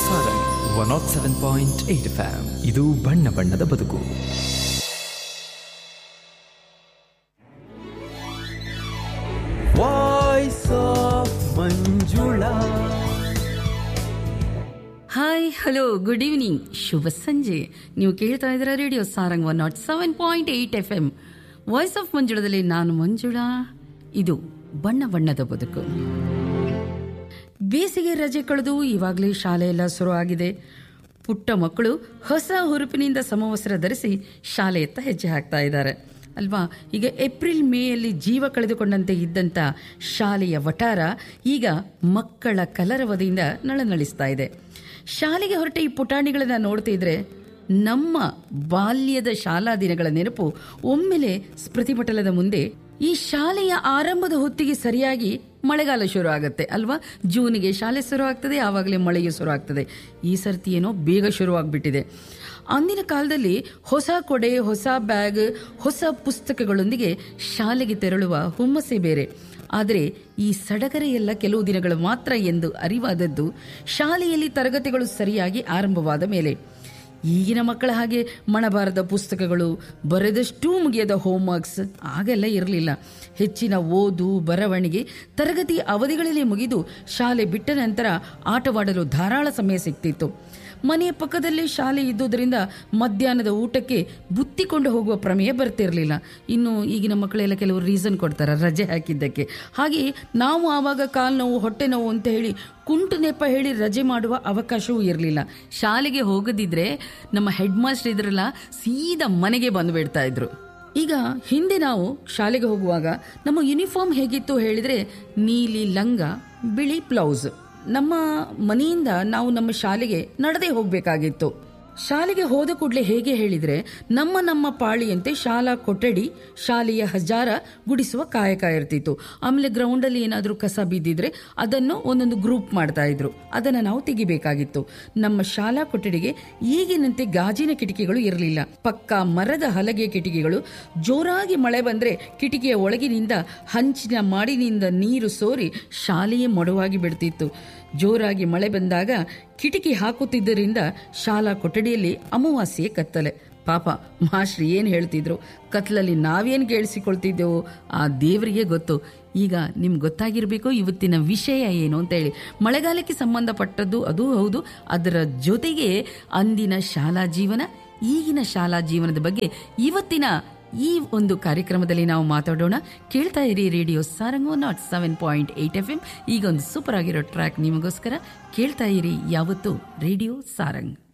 Sarang one nought seven point eight FM ಇದು ಬಣ್ಣ ಬಣ್ಣದ ಬದುಕು voice of Manjula hi hello good evening ಶುಭ ಸಂಜೆ ನೀವು ಕೇಳ್ತಾ ಇದ್ದೀರಾ radio Sarang one nought seven point eight F M voice of ಮಂಜುಳದಲ್ಲಿ ನಾನು ಮಂಜುಳಾ ಇದು ಬಣ್ಣ ಬಣ್ಣದ ಬದುಕು ಬೇಸಿಗೆ ರಜೆ ಕಳೆದು ಇವಾಗಲೇ ಶಾಲೆ ಎಲ್ಲ ಶುರು ಆಗಿದೆ ಪುಟ್ಟ ಮಕ್ಕಳು ಹೊಸ ಹುರುಪಿನಿಂದ ಸಮವಸ್ತ್ರ ಧರಿಸಿ ಶಾಲೆಯತ್ತ ಹೆಜ್ಜೆ ಹಾಕ್ತಾ ಇದ್ದಾರೆ ಅಲ್ವಾ ಈಗ ಏಪ್ರಿಲ್ ಮೇಯಲ್ಲಿ ಜೀವ ಕಳೆದುಕೊಂಡಂತೆ ಇದ್ದಂಥ ಶಾಲೆಯ ವಟಾರ ಈಗ ಮಕ್ಕಳ ಕಲರವದಿಂದ ನಳನಳಿಸ್ತಾ ಇದೆ ಶಾಲೆಗೆ ಹೊರಟ ಈ ಪುಟಾಣಿಗಳನ್ನ ನೋಡ್ತಿದ್ರೆ ನಮ್ಮ ಬಾಲ್ಯದ ಶಾಲಾ ದಿನಗಳ ನೆನಪು ಒಮ್ಮೆಲೆ ಸ್ಮೃತಿಪಟಲದ ಮುಂದೆ ಈ ಶಾಲೆಯ ಆರಂಭದ ಹೊತ್ತಿಗೆ ಸರಿಯಾಗಿ ಮಳೆಗಾಲ ಶುರು ಆಗುತ್ತೆ ಅಲ್ವಾ ಜೂನಿಗೆ ಶಾಲೆ ಶುರು ಆಗ್ತದೆ ಆವಾಗಲೇ ಮಳೆಯು ಶುರು ಆಗ್ತದೆ ಈ ಸರ್ತಿ ಏನೋ ಬೇಗ ಶುರುವಾಗ್ಬಿಟ್ಟಿದೆ ಅಂದಿನ ಕಾಲದಲ್ಲಿ ಹೊಸ ಕೊಡೆ ಹೊಸ ಬ್ಯಾಗ್ ಹೊಸ ಪುಸ್ತಕಗಳೊಂದಿಗೆ ಶಾಲೆಗೆ ತೆರಳುವ ಹುಮ್ಮಸ್ಸೇ ಬೇರೆ ಆದರೆ ಈ ಸಡಗರ ಎಲ್ಲ ಕೆಲವು ದಿನಗಳು ಮಾತ್ರ ಎಂದು ಅರಿವಾದದ್ದು ಶಾಲೆಯಲ್ಲಿ ತರಗತಿಗಳು ಸರಿಯಾಗಿ ಆರಂಭವಾದ ಮೇಲೆ ಈಗಿನ ಮಕ್ಕಳ ಹಾಗೆ ಮಣಬಾರದ ಪುಸ್ತಕಗಳು ಬರೆದಷ್ಟೂ ಮುಗಿಯದ ಹೋಮ್ವರ್ಕ್ಸ್ ಆಗೆಲ್ಲ ಇರಲಿಲ್ಲ ಹೆಚ್ಚಿನ ಓದು ಬರವಣಿಗೆ ತರಗತಿ ಅವಧಿಗಳಲ್ಲಿ ಮುಗಿದು ಶಾಲೆ ಬಿಟ್ಟ ನಂತರ ಆಟವಾಡಲು ಧಾರಾಳ ಸಮಯ ಸಿಗ್ತಿತ್ತು ಮನೆಯ ಪಕ್ಕದಲ್ಲೇ ಶಾಲೆ ಇದ್ದುದರಿಂದ ಮಧ್ಯಾಹ್ನದ ಊಟಕ್ಕೆ ಬುತ್ತಿಕೊಂಡು ಹೋಗುವ ಪ್ರಮೇಯ ಬರ್ತಿರಲಿಲ್ಲ ಇನ್ನು ಈಗಿನ ಮಕ್ಕಳೆಲ್ಲ ಕೆಲವರು ರೀಸನ್ ಕೊಡ್ತಾರೆ ರಜೆ ಹಾಕಿದ್ದಕ್ಕೆ ಹಾಗೆ ನಾವು ಆವಾಗ ಕಾಲು ನೋವು ಹೊಟ್ಟೆ ನೋವು ಅಂತ ಹೇಳಿ ಕುಂಟು ನೆಪ ಹೇಳಿ ರಜೆ ಮಾಡುವ ಅವಕಾಶವೂ ಇರಲಿಲ್ಲ ಶಾಲೆಗೆ ಹೋಗದಿದ್ರೆ ನಮ್ಮ ಹೆಡ್ ಮಾಸ್ಟರ್ ಇದ್ರಲ್ಲ ಸೀದಾ ಮನೆಗೆ ಬಂದು ಬಿಡ್ತಾ ಇದ್ರು ಈಗ ಹಿಂದೆ ನಾವು ಶಾಲೆಗೆ ಹೋಗುವಾಗ ನಮ್ಮ ಯೂನಿಫಾರ್ಮ್ ಹೇಗಿತ್ತು ಹೇಳಿದ್ರೆ ನೀಲಿ ಲಂಗ ಬಿಳಿ ಬ್ಲೌಸ್ ನಮ್ಮ ಮನೆಯಿಂದ ನಾವು ನಮ್ಮ ಶಾಲೆಗೆ ನಡೆದೇ ಹೋಗಬೇಕಾಗಿತ್ತು ಶಾಲೆಗೆ ಹೋದ ಕೂಡಲೇ ಹೇಗೆ ಹೇಳಿದ್ರೆ ನಮ್ಮ ನಮ್ಮ ಪಾಳಿಯಂತೆ ಶಾಲಾ ಕೊಠಡಿ ಶಾಲೆಯ ಹಜಾರ ಗುಡಿಸುವ ಕಾಯಕ ಇರ್ತಿತ್ತು ಆಮೇಲೆ ಗ್ರೌಂಡಲ್ಲಿ ಏನಾದರೂ ಕಸ ಬಿದ್ದಿದ್ರೆ ಅದನ್ನು ಒಂದೊಂದು ಗ್ರೂಪ್ ಮಾಡ್ತಾ ಇದ್ರು ಅದನ್ನು ನಾವು ತೆಗಿಬೇಕಾಗಿತ್ತು ನಮ್ಮ ಶಾಲಾ ಕೊಠಡಿಗೆ ಈಗಿನಂತೆ ಗಾಜಿನ ಕಿಟಕಿಗಳು ಇರಲಿಲ್ಲ ಪಕ್ಕ ಮರದ ಹಲಗೆಯ ಕಿಟಕಿಗಳು ಜೋರಾಗಿ ಮಳೆ ಬಂದ್ರೆ ಕಿಟಕಿಯ ಒಳಗಿನಿಂದ ಹಂಚಿನ ಮಾಡಿನಿಂದ ನೀರು ಸೋರಿ ಶಾಲೆಯೇ ಮಡುವಾಗಿ ಬಿಡ್ತಿತ್ತು ಜೋರಾಗಿ ಮಳೆ ಬಂದಾಗ ಕಿಟಕಿ ಹಾಕುತ್ತಿದ್ದರಿಂದ ಶಾಲಾ ಕೊಠಡಿಯಲ್ಲಿ ಅಮಾವಾಸ್ಯೆ ಕತ್ತಲೆ ಪಾಪ ಮಾಸ್ಟ್ರು ಏನು ಹೇಳ್ತಿದ್ರು ಕತ್ಲಲ್ಲಿ ನಾವೇನು ಕೇಳಿಸಿಕೊಳ್ತಿದ್ದೆವು ಆ ದೇವರಿಗೆ ಗೊತ್ತು ಈಗ ನಿಮ್ಗೆ ಗೊತ್ತಾಗಿರಬೇಕು ಇವತ್ತಿನ ವಿಷಯ ಏನು ಅಂತ ಹೇಳಿ ಮಳೆಗಾಲಕ್ಕೆ ಸಂಬಂಧಪಟ್ಟದ್ದು ಅದು ಹೌದು ಅದರ ಜೊತೆಗೆ ಅಂದಿನ ಶಾಲಾ ಜೀವನ ಈಗಿನ ಶಾಲಾ ಜೀವನದ ಬಗ್ಗೆ ಇವತ್ತಿನ ಈ ಒಂದು ಕಾರ್ಯಕ್ರಮದಲ್ಲಿ ನಾವು ಮಾತಾಡೋಣ ಕೇಳ್ತಾ ಇರಿ radio Sarang nought seven point eight F M ಈಗ ಒಂದು ಸೂಪರ್ ಆಗಿರೋ ಟ್ರ್ಯಾಕ್ ನಿಮಗೋಸ್ಕರ ಕೇಳ್ತಾ ಇರಿ ಯಾವತ್ತು ರೇಡಿಯೋ ಸಾರಂಗ್